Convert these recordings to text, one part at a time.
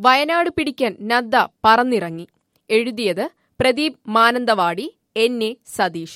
വയനാട് പിടിക്കാൻ നദ്ദ പറന്നിറങ്ങി എഴുതിയത് Pradeep Mananthavady N A Satheesh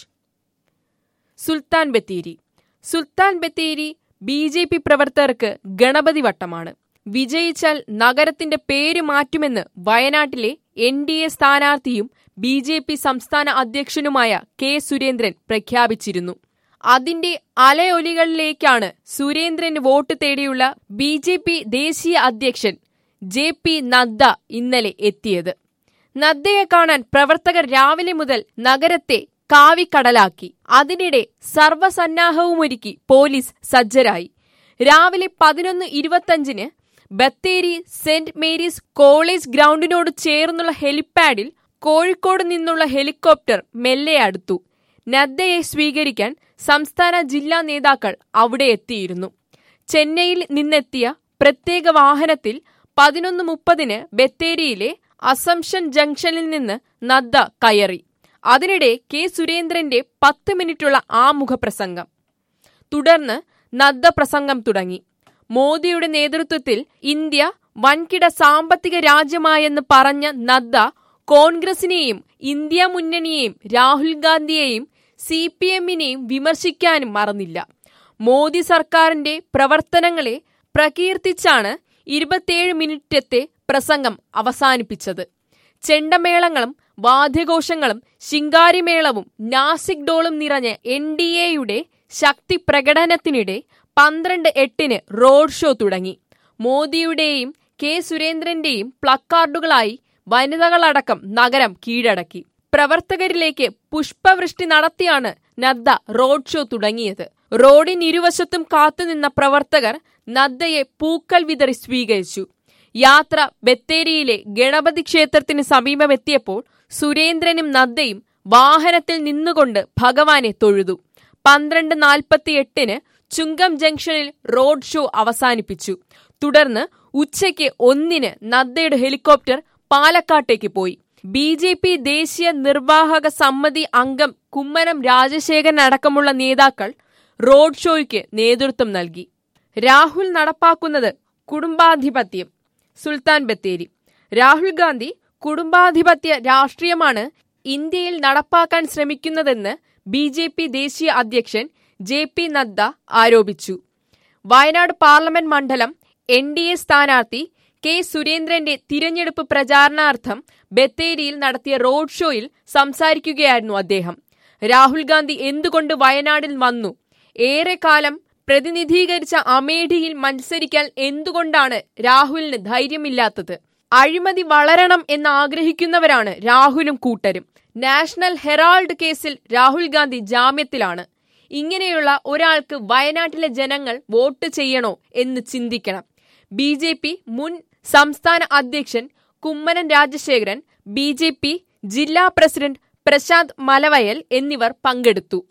Sultan Bathery Sultan Bathery B J P പ്രവർത്തകർക്ക് ഗണപതി വട്ടമാണ് വിജയിച്ചാൽ നഗരത്തിന്റെ പേര് മാറ്റുമെന്ന് വയനാട്ടിലെ എൻ ഡി എ സ്ഥാനാർത്ഥിയും ബി ജെ പി സംസ്ഥാന അധ്യക്ഷനുമായ കെ സുരേന്ദ്രൻ പ്രഖ്യാപിച്ചിരുന്നു അതിന്റെ അലയൊലികളിലേക്കാണ് സുരേന്ദ്രന് വോട്ട് തേടിയുള്ള ബി ജെ പി ദേശീയ അധ്യക്ഷൻ ജെ പി നദ്ദ ഇന്നലെ എത്തിയത് നദ്ദയെ കാണാൻ പ്രവർത്തകർ രാവിലെ മുതൽ നഗരത്തെ കാവിക്കടലാക്കി അതിനിടെ സർവ്വസന്നാഹവുമൊരുക്കി പോലീസ് സജ്ജരായി രാവിലെ പതിനൊന്ന് ഇരുപത്തഞ്ചിന് ബത്തേരി സെന്റ് മേരീസ് കോളേജ് ഗ്രൗണ്ടിനോട് ചേർന്നുള്ള ഹെലിപ്പാഡിൽ കോഴിക്കോട് നിന്നുള്ള ഹെലികോപ്റ്റർ മെല്ലെ അടുത്തു നദ്ദയെ സ്വീകരിക്കാൻ സംസ്ഥാന ജില്ലാ നേതാക്കൾ അവിടെ എത്തിയിരുന്നു ചെന്നൈയിൽ നിന്നെത്തിയ പ്രത്യേക വാഹനത്തിൽ പതിനൊന്ന് മുപ്പതിന് ബത്തേരിയിലെ അസംഷൻ ജംഗ്ഷനിൽ നിന്ന് നദ്ദ കയറി അതിനിടെ കെ സുരേന്ദ്രന്റെ പത്ത് മിനിറ്റുള്ള ആമുഖപ്രസംഗം തുടർന്ന് നദ്ദ പ്രസംഗം തുടങ്ങി മോദിയുടെ നേതൃത്വത്തിൽ ഇന്ത്യ വൻകിട സാമ്പത്തിക രാജ്യമായെന്ന് പറഞ്ഞ നദ്ദ കോൺഗ്രസിനെയും ഇന്ത്യ മുന്നണിയെയും രാഹുൽ ഗാന്ധിയെയും സി പി എമ്മിനെയും വിമർശിക്കാനും മറന്നില്ല മോദി സർക്കാരിന്റെ പ്രവർത്തനങ്ങളെ പ്രകീർത്തിച്ചാണ് ഇരുപത്തിയേഴ് മിനിറ്റത്തെ പ്രസംഗം അവസാനിപ്പിച്ചത് ചെണ്ടമേളങ്ങളും വാദ്യഘോഷങ്ങളും ശിങ്കാരിമേളവും നാസിക് ഡോളും നിറഞ്ഞ എൻ ഡി എയുടെ ശക്തി പ്രകടനത്തിനിടെ പന്ത്രണ്ട് എട്ടിന് റോഡ് ഷോ തുടങ്ങി മോദിയുടെയും കെ സുരേന്ദ്രന്റെയും പ്ലക്കാർഡുകളായി വനിതകളടക്കം നഗരം കീഴടക്കി പ്രവർത്തകരിലേക്ക് പുഷ്പവൃഷ്ടി നടത്തിയാണ് നദ്ദ റോഡ് ഷോ തുടങ്ങിയത് റോഡിനിരുവശത്തും കാത്തുനിന്ന പ്രവർത്തകർ നദ്ദയെ പൂക്കൾ വിതറി സ്വീകരിച്ചു യാത്ര ബത്തേരിയിലെ ഗണപതി ക്ഷേത്രത്തിന് സമീപമെത്തിയപ്പോൾ സുരേന്ദ്രനും നദ്ദയും വാഹനത്തിൽ നിന്നുകൊണ്ട് ഭഗവാനെ തൊഴുതു പന്ത്രണ്ട് നാൽപ്പത്തി എട്ടിന് ചുങ്കം ജംഗ്ഷനിൽ റോഡ് ഷോ അവസാനിപ്പിച്ചു തുടർന്ന് ഉച്ചയ്ക്ക് ഒന്നിന് നദ്ദയുടെ ഹെലികോപ്റ്റർ പാലക്കാട്ടേക്ക് പോയി ബി ജെ പി ദേശീയ നിർവാഹക സമിതി അംഗം കുമ്മനം രാജശേഖരൻ അടക്കമുള്ള നേതാക്കൾ റോഡ് ഷോയ്ക്ക് നേതൃത്വം നൽകി രാഹുൽ നടപ്പാക്കുന്നത് കുടുംബാധിപത്യം സുൽത്താൻ ബത്തേരി രാഹുൽ ഗാന്ധി കുടുംബാധിപത്യ രാഷ്ട്രീയമാണ് ഇന്ത്യയിൽ നടപ്പാക്കാൻ ശ്രമിക്കുന്നതെന്ന് ബി ജെ പി ദേശീയ അധ്യക്ഷൻ ജെ പി നദ്ദ ആരോപിച്ചു വയനാട് പാർലമെന്റ് മണ്ഡലം എൻ ഡി എ സ്ഥാനാർത്ഥി കെ സുരേന്ദ്രന്റെ തിരഞ്ഞെടുപ്പ് പ്രചാരണാർത്ഥം ബത്തേരിയിൽ നടത്തിയ റോഡ് ഷോയിൽ സംസാരിക്കുകയായിരുന്നു അദ്ദേഹം രാഹുൽ ഗാന്ധി എന്തുകൊണ്ട് വയനാടിൽ വന്നു ഏറെക്കാലം പ്രതിനിധീകരിച്ച അമേഠിയിൽ മത്സരിക്കാൻ എന്തുകൊണ്ടാണ് രാഹുലിന് ധൈര്യമില്ലാത്തത് അഴിമതി വളരണം എന്ന് ആഗ്രഹിക്കുന്നവരാണ് രാഹുലും കൂട്ടരും നാഷണൽ ഹെറാൾഡ് കേസിൽ രാഹുൽ ഗാന്ധി ജാമ്യത്തിലാണ് ഇങ്ങനെയുള്ള ഒരാൾക്ക് വയനാട്ടിലെ ജനങ്ങൾ വോട്ട് ചെയ്യണോ എന്ന് ചിന്തിക്കണം ബി ജെ പി മുൻ സംസ്ഥാന അധ്യക്ഷൻ Kummanam Rajasekharan B J P ജില്ലാ പ്രസിഡന്റ് പ്രശാന്ത് മലവയൽ എന്നിവർ പങ്കെടുത്തു